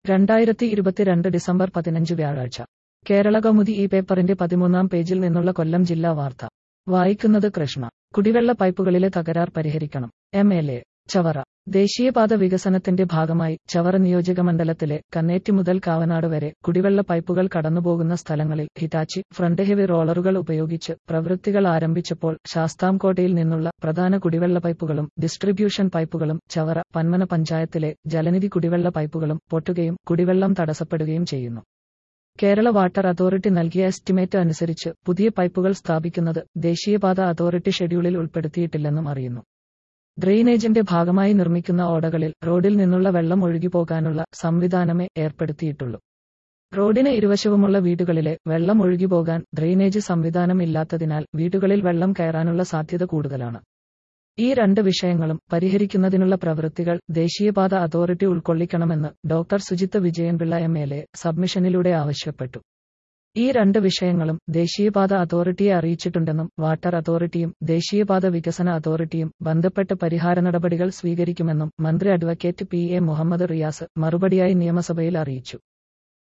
രണ്ടായിരത്തി ഇരുപത്തിരണ്ട് ഡിസംബർ പതിനഞ്ച് വ്യാഴാഴ്ച കേരള കൗമുദി ഈ പേപ്പറിന്റെ പതിമൂന്നാം പേജിൽ നിന്നുള്ള കൊല്ലം ജില്ലാ വാർത്ത വായിക്കുന്നത് കൃഷ്ണ കുടിവെള്ള പൈപ്പുകളിലെ തകരാർ പരിഹരിക്കണം എം എൽ എ ചവറ ദേശീയപാത വികസനത്തിന്റെ ഭാഗമായി ചവറ നിയോജകമണ്ഡലത്തിലെ കന്നേറ്റി മുതൽ കാവനാട് വരെ കുടിവെള്ള പൈപ്പുകൾ കടന്നുപോകുന്ന സ്ഥലങ്ങളിൽ ഹിറ്റാച്ചി ഫ്രണ്ട് ഹെവി റോളറുകൾ ഉപയോഗിച്ച് പ്രവൃത്തികൾ ആരംഭിച്ചപ്പോൾ ശാസ്താംകോട്ടയിൽ നിന്നുള്ള പ്രധാന കുടിവെള്ള പൈപ്പുകളും ഡിസ്ട്രിബ്യൂഷൻ പൈപ്പുകളും ചവറ പന്മന പഞ്ചായത്തിലെ ജലനിധി കുടിവെള്ള പൈപ്പുകളും പൊട്ടുകയും കുടിവെള്ളം തടസ്സപ്പെടുകയും ചെയ്യുന്നു കേരള വാട്ടർ അതോറിറ്റി നൽകിയ എസ്റ്റിമേറ്റ് അനുസരിച്ച് പുതിയ പൈപ്പുകൾ സ്ഥാപിക്കുന്നത് ദേശീയപാത അതോറിറ്റി ഷെഡ്യൂളിൽ ഉൾപ്പെടുത്തിയിട്ടില്ലെന്നും അറിയുന്നു ഡ്രെയിനേജിന്റെ ഭാഗമായി നിർമ്മിക്കുന്ന ഓടകളിൽ റോഡിൽ നിന്നുള്ള വെള്ളം ഒഴുകിപ്പോകാനുള്ള സംവിധാനമേ ഏർപ്പെടുത്തിയിട്ടുള്ളൂ റോഡിന് ഇരുവശവുമുള്ള വീടുകളിലെ വെള്ളം ഒഴുകിപ്പോകാൻ ഡ്രെയിനേജ് സംവിധാനം ഇല്ലാത്തതിനാൽ വീടുകളിൽ വെള്ളം കയറാനുള്ള സാധ്യത കൂടുതലാണ് ഈ രണ്ട് വിഷയങ്ങളും പരിഹരിക്കുന്നതിനുള്ള പ്രവൃത്തികൾ ദേശീയപാത അതോറിറ്റി ഉൾക്കൊള്ളിക്കണമെന്ന് doctor Sujith Vijayanpillai M L A സബ്മിഷനിലൂടെ ആവശ്യപ്പെട്ടു ഈ രണ്ട് വിഷയങ്ങളും ദേശീയപാത അതോറിറ്റിയെ അറിയിച്ചിട്ടുണ്ടെന്നും വാട്ടർ അതോറിറ്റിയും ദേശീയപാത വികസന അതോറിറ്റിയും ബന്ധപ്പെട്ട് പരിഹാര നടപടികൾ സ്വീകരിക്കുമെന്നും മന്ത്രി advocate P A Muhammad Riyas മറുപടിയായി നിയമസഭയിൽ അറിയിച്ചു